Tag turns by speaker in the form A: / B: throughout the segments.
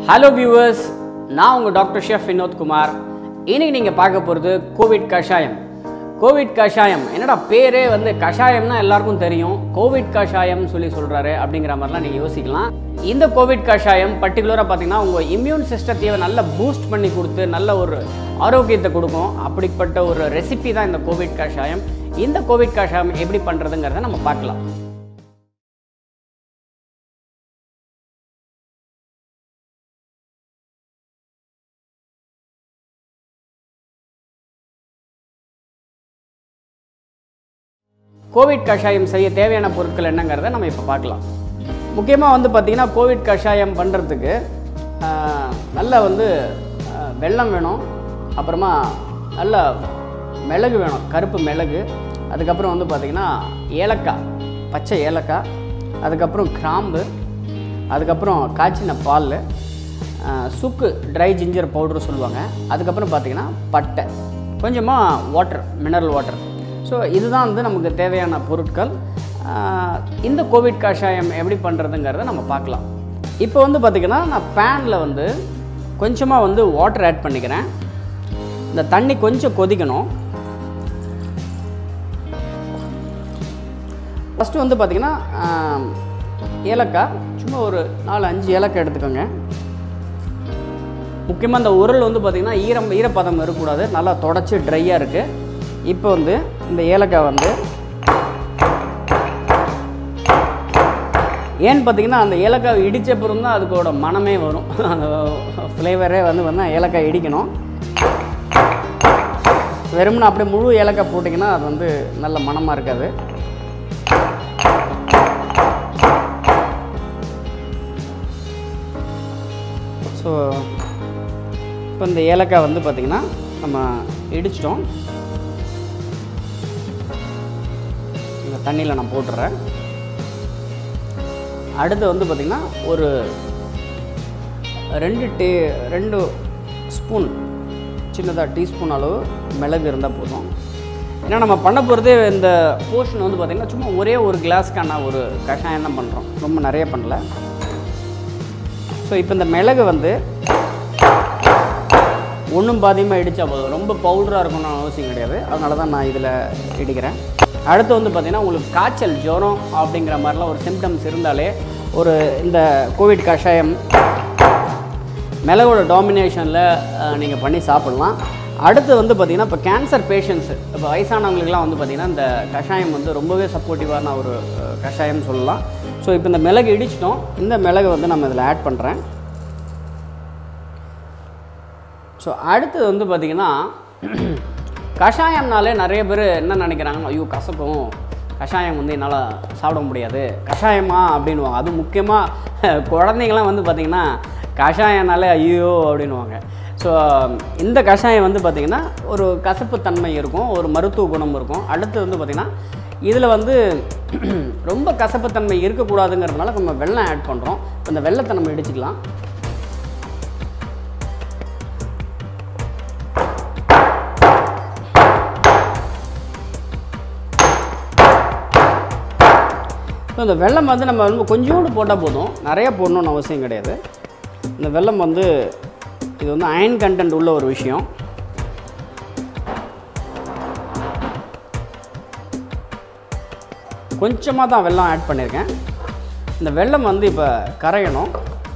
A: hello viewers நான் உங்கள் doctor chef Vinod Kumar இன்னைக்கு நீங்கள் பார்க்க போகிறது கோவிட் கஷாயம் கோவிட் கஷாயம் என்னடா பேரே வந்து கஷாயம்னா எல்லாருக்கும் தெரியும் கோவிட் கஷாயம் சொல்லி சொல்கிறாரு அப்படிங்கிற மாதிரிலாம் நீங்கள் யோசிக்கலாம் இந்த கோவிட் கஷாயம் பர்டிகுலராக பார்த்தீங்கன்னா உங்கள் இம்யூன் சிஸ்டத்தையே நல்ல பூஸ்ட் பண்ணி கொடுத்து நல்ல ஒரு ஆரோக்கியத்தை கொடுக்கும் அப்படிப்பட்ட ஒரு ரெசிபி தான் இந்த கோவிட் கஷாயம் இந்த கோவிட் கஷாயம் எப்படி பண்ணுறதுங்கிறத நம்ம பார்க்கலாம் கோவிட் கஷாயம் செய்ய தேவையான பொருட்கள் என்னங்கிறத நம்ம இப்போ பார்க்கலாம் முக்கியமாக வந்து பார்த்திங்கன்னா கோவிட் கஷாயம் பண்ணுறதுக்கு நல்ல வந்து ஆஹ், வெல்லம் வேணும் அப்புறமா நல்ல மிளகு வேணும் கருப்பு மிளகு அதுக்கப்புறம் வந்து பார்த்திங்கன்னா ஏலக்காய் பச்சை ஏலக்காய் அதுக்கப்புறம் கிராம்பு அதுக்கப்புறம் காய்ச்சின பால் ஆஹ், சுக்கு ட்ரை ஜிஞ்சர் பவுடர் சொல்லுவாங்க அதுக்கப்புறம் பார்த்திங்கன்னா பட்டை கொஞ்சமாக வாட்டர் மினரல் வாட்டர் ஸோ இதுதான் வந்து நமக்கு தேவையான பொருட்கள் ஆஹ், இந்த கோவிட் கஷாயம் எப்படி பண்ணுறதுங்கிறத நம்ம பார்க்கலாம் இப்போ வந்து பார்த்திங்கன்னா நான் பேனில் வந்து கொஞ்சமாக வந்து வாட்டர் ஆட் பண்ணிக்கிறேன் இந்த தண்ணி கொஞ்சம் கொதிக்கணும் ஃபஸ்ட்டு வந்து பார்த்திங்கன்னா ஆஹ், ஏலக்காய் சும்மா ஒரு நாலு அஞ்சு ஏலக்காய் எடுத்துக்கோங்க முக்கியமாக இந்த உரல் வந்து பார்த்திங்கன்னா ஈரம் ஈரப்பதம் இருக்கக்கூடாது நல்லா தொடச்சி ட்ரையாக இருக்குது இப்போ வந்து இந்த ஏலக்காய் வந்து ஏன்னு பார்த்தீங்கன்னா அந்த ஏலக்காய் இடித்த பிறகு தான் அதுக்கோட மனமே வரும் அந்த ஃப்ளேவரே வந்து வந்து ஏலக்காய் இடிக்கணும் வெறும்னா அப்படியே முழு ஏலக்காய் போட்டிங்கன்னா அது வந்து நல்ல மணமாக இருக்காது ஸோ இப்போ இந்த ஏலக்காய் வந்து பார்த்திங்கன்னா நம்ம இடிச்சிட்டோம் இந்த தண்ணியில் நான் போட்டுறேன் அடுத்து வந்து பார்த்திங்கன்னா ஒரு ரெண்டு டீ ரெண்டு ஸ்பூன் சின்னதாக டீஸ்பூன் அளவு மிளகு இருந்தால் போதும் ஏன்னா நம்ம பண்ண போகிறதே இந்த போர்ஷன் வந்து பார்த்திங்கன்னா சும்மா ஒரே ஒரு கிளாஸ்க்கான ஒரு கஷாயம் தான் பண்ணுறோம் ரொம்ப நிறைய பண்ணல ஸோ இப்போ இந்த மிளகு வந்து ஒன்றும் பாதியமாக இடித்தா போதும் ரொம்ப பவுடராக இருக்கணும்னு அவசியம் கிடையாது அதனால தான் நான் இதில் இடிக்கிறேன் அடுத்து வந்து பார்த்திங்கன்னா உங்களுக்கு காய்ச்சல் ஜுரம் அப்படிங்கிற மாதிரிலாம் ஒரு சிம்டம்ஸ் இருந்தாலே ஒரு இந்த கோவிட் கஷாயம் மிளகோட டாமினேஷனில் நீங்கள் பண்ணி சாப்பிட்லாம் அடுத்து வந்து பார்த்திங்கன்னா இப்போ கேன்சர் பேஷண்ட்ஸு இப்போ வயசானவங்களுக்குலாம் வந்து பார்த்திங்கன்னா இந்த கஷாயம் வந்து ரொம்பவே சப்போர்ட்டிவான ஒரு அஹ், கஷாயம் சொல்லலாம் ஸோ இப்போ இந்த மிளகு இடிச்சிட்டோம் இந்த மிளகு வந்து நம்ம இதில் ஆட் பண்ணுறேன் ஸோ அடுத்தது வந்து பார்த்திங்கன்னா கஷாயம்னாலே நிறைய பேர் என்ன நினைக்கிறாங்க ஐயோ கசக்கும் கஷாயம் வந்து என்னால் சாப்பிட முடியாது கஷாயமா அப்படின்வாங்க அது முக்கியமாக குழந்தைங்களாம் வந்து பார்த்திங்கன்னா கஷாயம்னாலே ஐயோ அப்படின்வாங்க ஸோ இந்த கஷாயம் வந்து பார்த்திங்கன்னா ஒரு கசப்புத்தன்மை இருக்கும் ஒரு மருத்துவ குணம் இருக்கும் அடுத்து வந்து பார்த்திங்கன்னா இதில் வந்து ரொம்ப கசப்புத்தன்மை இருக்கக்கூடாதுங்கிறதுனால நம்ம வெல்லம் ஆட் பண்ணுறோம் இப்போ இந்த வெல்லத்தை நம்ம இடிச்சுக்கலாம் ஸோ இந்த வெல்லம் வந்து நம்ம வந்து கொஞ்சோண்டு போட்டால் போதும் நிறைய போடணும்னு அவசியம் கிடையாது இந்த வெல்லம் வந்து இது வந்து அயன் கண்டென்ட் உள்ள ஒரு விஷயம் கொஞ்சமாக தான் வெல்லம் ஆட் பண்ணியிருக்கேன் இந்த வெல்லம் வந்து இப்போ கரையணும்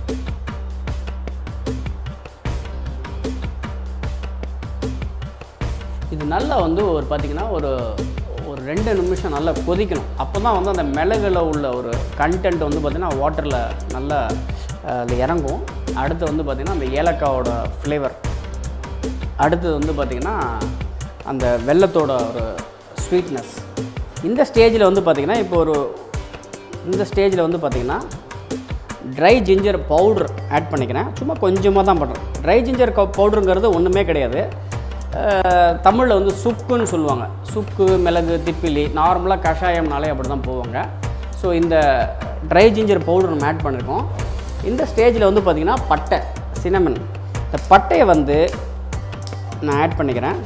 A: இது நல்லா வந்து ஒரு பார்த்திங்கன்னா ஒரு ஒரு ரெண்டு நிமிஷம் நல்லா கொதிக்கணும் அப்போ தான் வந்து அந்த மிளகுல உள்ள ஒரு கண்டென்ட் வந்து பார்த்திங்கன்னா வாட்டரில் நல்லா அஹ், அது இறங்கும் அடுத்து வந்து பார்த்திங்கன்னா அந்த ஏலக்காவோட ஃப்ளேவர் அடுத்தது வந்து பார்த்திங்கன்னா அந்த வெல்லத்தோட ஒரு ஸ்வீட்னஸ் இந்த ஸ்டேஜில் வந்து பார்த்திங்கன்னா இப்போ ஒரு இந்த ஸ்டேஜில் வந்து பார்த்திங்கன்னா ட்ரை ஜிஞ்சர் பவுடர் ஆட் பண்ணிக்கிறேன் சும்மா கொஞ்சமாக தான் பண்ணுறேன் ட்ரை ஜிஞ்சர் பவுடருங்கிறது ஒன்றுமே கிடையாது தமிழில் வந்து சுக்குன்னு சொல்லுவாங்க சுக்கு மிளகு திப்பிலி நார்மலாக கஷாயம்னாலே அப்படி தான் போவாங்க ஸோ இந்த ட்ரை ஜிஞ்சர் பவுடர் நம்ம ஆட் பண்ணியிருக்கோம் இந்த ஸ்டேஜில் வந்து பார்த்திங்கன்னா பட்டை சினமன் இந்த பட்டையை வந்து நான் ஆட் பண்ணிக்கிறேன்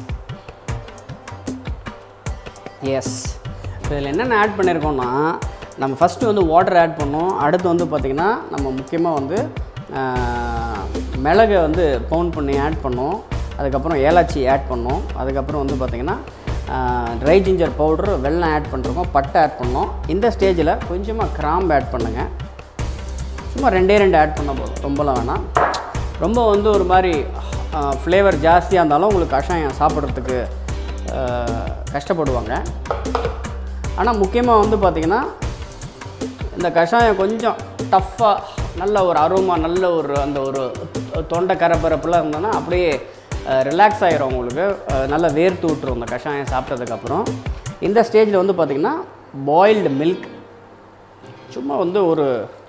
A: எஸ் இதில் என்னென்ன ஆட் பண்ணியிருக்கோம்னா நம்ம ஃபஸ்ட்டு வந்து வாட்டர் ஆட் பண்ணோம் அடுத்து வந்து பார்த்திங்கன்னா நம்ம முக்கியமாக வந்து ஆஹ், மிளகை வந்து பவுன் பண்ணி ஆட் பண்ணோம் அதுக்கப்புறம் ஏலாச்சி ஆட் பண்ணோம் அதுக்கப்புறம் வந்து பார்த்திங்கன்னா ட்ரை ஜிஞ்சர் பவுடர் வெல்லம் ஆட் பண்ணிருக்கோம் பட்டை ஆட் பண்ணோம் இந்த ஸ்டேஜில் கொஞ்சமாக கிராம்பு ஆட் பண்ணுங்கள் சும்மா ரெண்டே ரெண்டு ஆட் பண்ண போதும் ரொம்பலாம் வேணாம் ரொம்ப வந்து ஒரு மாதிரி ஃப்ளேவர் ஜாஸ்தியாக இருந்தாலும் உங்களுக்கு கஷாயம் சாப்பிட்றதுக்கு ஆஹ், கஷ்டப்படுவாங்க ஆனால் முக்கியமாக வந்து பார்த்திங்கன்னா இந்த கஷாயம் கொஞ்சம் டஃப்பாக நல்ல ஒரு அருமா நல்ல ஒரு அந்த ஒரு தொண்டை கரப்பரப்புலாம் இருந்தோன்னா அப்படியே ரிலாக்ஸ் ஆகிரும் உங்களுக்கு அஹ், நல்லா வேர்த்து விட்டுரும் இந்த கஷாயம் சாப்பிட்டதுக்கப்புறம் இந்த ஸ்டேஜில் வந்து பார்த்திங்கன்னா பாயில்டு மில்க் சும்மா வந்து ஒரு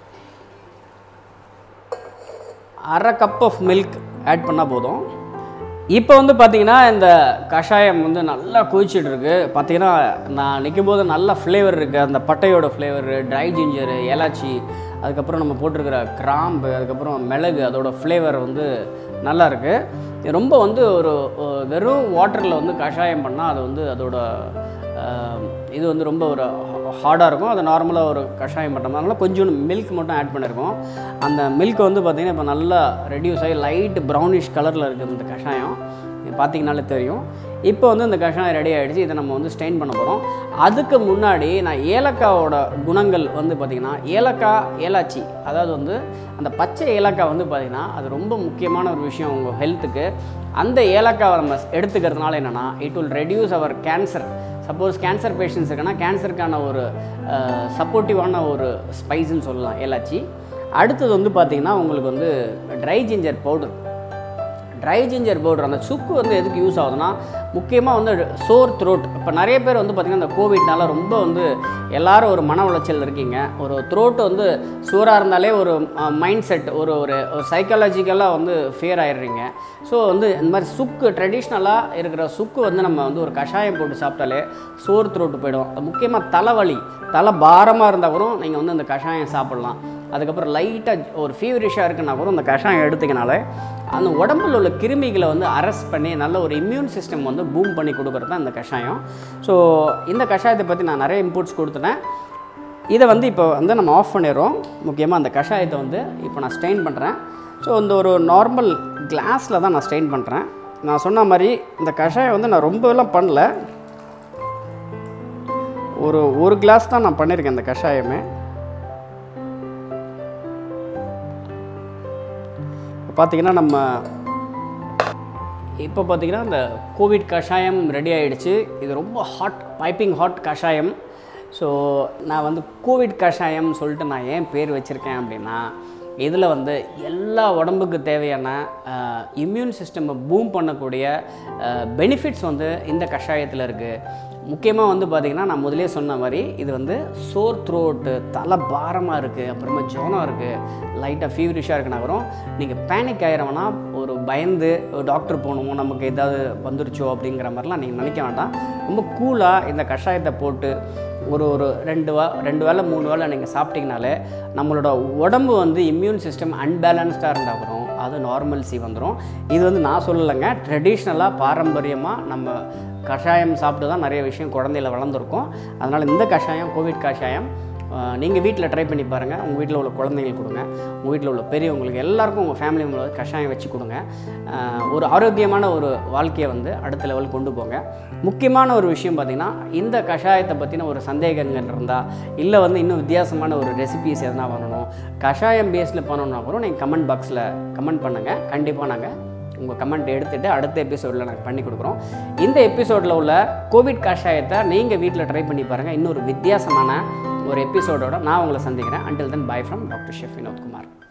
A: அரை கப் ஆஃப் மில்க் ஆட் பண்ணால் போதும் இப்போ வந்து பார்த்தீங்கன்னா இந்த கஷாயம் வந்து நல்லா கொதிச்சிட்டு இருக்கு பார்த்தீங்கன்னா நான் நிற்கும் போது நல்ல ஃப்ளேவர் இருக்குது அந்த பட்டையோட ஃப்ளேவர் ட்ரை ஜிஞ்சரு ஏலாச்சி அதுக்கப்புறம் நம்ம போட்டிருக்கிற கிராம்பு அதுக்கப்புறம் மிளகு அதோட ஃப்ளேவர் வந்து நல்லா இருக்கு இது ரொம்ப வந்து ஒரு ஒரு வெறும் வாட்டரில் வந்து கஷாயம் பண்ணால் அது வந்து அதோட ஆஹ், இது வந்து ரொம்ப ஒரு ஹார்டாக இருக்கும் அது நார்மலாக ஒரு கஷாயம் பண்ணுற அதனால கொஞ்சோண்டு மில்க் மட்டும் ஆட் பண்ணியிருக்கோம் அந்த மில்க் வந்து பார்த்திங்கன்னா இப்போ நல்லா ரெடியூஸ் ஆகி லைட் ப்ரௌனிஷ் கலரில் இருக்குது இந்த கஷாயம் இது பார்த்தீங்கனாலே தெரியும் இப்போ வந்து இந்த கஷாயம் ரெடி ஆகிடுச்சு இதை நம்ம வந்து ஸ்டெயின் பண்ண போகிறோம் அதுக்கு முன்னாடி நான் ஏலக்காவோட குணங்கள் வந்து பார்த்திங்கன்னா ஏலக்காய் ஏலாச்சி அதாவது வந்து அந்த பச்சை ஏலக்காய் வந்து பார்த்திங்கன்னா அது ரொம்ப முக்கியமான ஒரு விஷயம் உங்கள் ஹெல்த்துக்கு அந்த ஏலக்காவை நம்ம எடுத்துக்கிறதுனால என்னென்னா it will reduce our cancer suppose cancer patients இருக்குன்னா கேன்சருக்கான ஒரு சப்போர்ட்டிவான ஒரு ஸ்பைஸ்ன்னு சொல்லலாம் ஏலாச்சி அடுத்தது வந்து பார்த்திங்கன்னா உங்களுக்கு வந்து dry ginger powder dry ginger powder அந்த சுக்கு வந்து எதுக்கு யூஸ் ஆகுதுன்னா முக்கியமாக வந்து சோர் த்ரோட் இப்போ நிறைய பேர் வந்து பார்த்திங்கன்னா இந்த கோவிட்னால ரொம்ப வந்து எல்லாரும் ஒரு மன உளைச்சல் இருக்கீங்க ஒரு த்ரோட் வந்து சோராக இருந்தாலே ஒரு மைண்ட் செட் ஒரு ஒரு ஒரு சைக்காலஜிக்கலாக வந்து ஃபியர் ஆயிடுறீங்க ஸோ வந்து இந்த மாதிரி சுக்கு ட்ரெடிஷ்னலாக இருக்கிற சுக்கு வந்து நம்ம வந்து ஒரு கஷாயம் போட்டு சாப்பிட்டாலே சோர் த்ரோட்டு போயிடும் முக்கியமாக தலைவலி தலை பாரமாக இருந்தால் கூட நீங்கள் வந்து இந்த கஷாயம் சாப்பிட்லாம் அதுக்கப்புறம் லைட்டாக ஒரு ஃபீவரிஷாக இருக்குன்னா கூட இந்த கஷாயம் எடுத்துக்கினாலே அந்த உடம்புல உள்ள கிருமிகளை வந்து அரெஸ்ட் பண்ணி நல்ல ஒரு இம்யூன் சிஸ்டம் வந்து பூம் பண்ணி கொடுக்குறது தான் இந்த கஷாயம் ஸோ இந்த கஷாயத்தை பற்றி நான் நிறைய இன்புட்ஸ் கொடுத்துட்டேன் இதை வந்து இப்போ வந்து நம்ம ஆஃப் பண்ணிடுறோம் முக்கியமாக அந்த கஷாயத்தை வந்து இப்போ நான் ஸ்டெயின் பண்ணுறேன் ஸோ இந்த ஒரு நார்மல் கிளாஸில் தான் நான் ஸ்டெயின் பண்ணுறேன் நான் சொன்ன மாதிரி இந்த கஷாயம் வந்து நான் ரொம்பலாம் பண்ணல ஒரு ஒரு கிளாஸ் தான் நான் பண்ணியிருக்கேன் இந்த கஷாயமே பார்த்தீங்கன்னா நம்ம இப்போ பார்த்தீங்கன்னா இந்த கோவிட் கஷாயம் ரெடி ஆயிடுச்சு இது ரொம்ப ஹாட் பைப்பிங் ஹாட் கஷாயம் ஸோ நான் வந்து கோவிட் கஷாயம் சொல்லிட்டு நான் ஏன் பேர் வச்சுருக்கேன் அப்படின்னா இதில் வந்து எல்லா உடம்புக்கு தேவையான இம்யூன் சிஸ்டமை பூம் பண்ணக்கூடிய பெனிஃபிட்ஸ் வந்து இந்த கஷாயத்தில் இருக்குது முக்கியமாக வந்து பார்த்திங்கன்னா நான் முதலே சொன்ன மாதிரி இது வந்து சோர் த்ரோட்டு தலை பாரமாக இருக்குது அப்புறமா ஜோனம் இருக்குது லைட்டாக ஃபீவரிஷாக இருக்குன்னா வரும் நீங்கள் பேனிக் ஆயிரவனா ஒரு பயந்து ஒரு டாக்டர் போகணுமோ நமக்கு ஏதாவது வந்துருச்சோ அப்படிங்கிற மாதிரிலாம் நீங்கள் நினைக்க வேண்டாம் ரொம்ப கூலாக இந்த கஷாயத்தை போட்டு ஒரு ஒரு ரெண்டு வா ரெண்டு வேளை மூணு வேளை நீங்கள் சாப்பிட்டீங்கனாலே நம்மளோட உடம்பு வந்து இம்யூன் சிஸ்டம் அன்பேலன்ஸ்டாக இருந்தால் வரும் அது நார்மல்சி வந்துடும் இது வந்து நான் சொல்லலைங்க ட்ரெடிஷ்னலாக பாரம்பரியமாக நம்ம கஷாயம் சாப்பிட்டு தான் நிறைய விஷயம் குழந்தையில வளர்ந்துருக்கோம் அதனால் இந்த கஷாயம் கோவிட் கஷாயம் நீங்கள் வீட்டில் ட்ரை பண்ணி பாருங்கள் உங்கள் வீட்டில் உள்ள குழந்தைங்களுக்கு கொடுங்க உங்கள் வீட்டில் உள்ள பெரியவங்களுக்கு எல்லாருக்கும் உங்கள் ஃபேமிலி மெம்பர் கஷாயம் வச்சு கொடுங்க அஹ், ஒரு ஆரோக்கியமான ஒரு வாழ்க்கையை வந்து அடுத்த லெவல் கொண்டு போங்க முக்கியமான ஒரு விஷயம் பார்த்திங்கன்னா இந்த கஷாயத்தை பற்றின ஒரு சந்தேகங்கள் இருந்தால் இல்லை வந்து இன்னும் வித்தியாசமான ஒரு ரெசிபிஸ் எதனா பண்ணணும் கஷாயம் பேஸில் பண்ணணும்னா கூட நீங்கள் கமெண்ட் பாக்ஸில் கமெண்ட் பண்ணுங்கள் கண்டிப்பாக நாங்கள் உங்கள் கமெண்ட் எடுத்துகிட்டு அடுத்த எபிசோடில் நாங்கள் பண்ணி கொடுக்குறோம் இந்த எபிசோடில் உள்ள கோவிட் கஷாயத்தை நீங்கள் வீட்டில் ட்ரை பண்ணி பாருங்கள் இன்னொரு வித்தியாசமான ஒரு எபிசோடோட நான் உங்களை சந்திக்கிறேன் until then bye from doctor chef Vinodkumar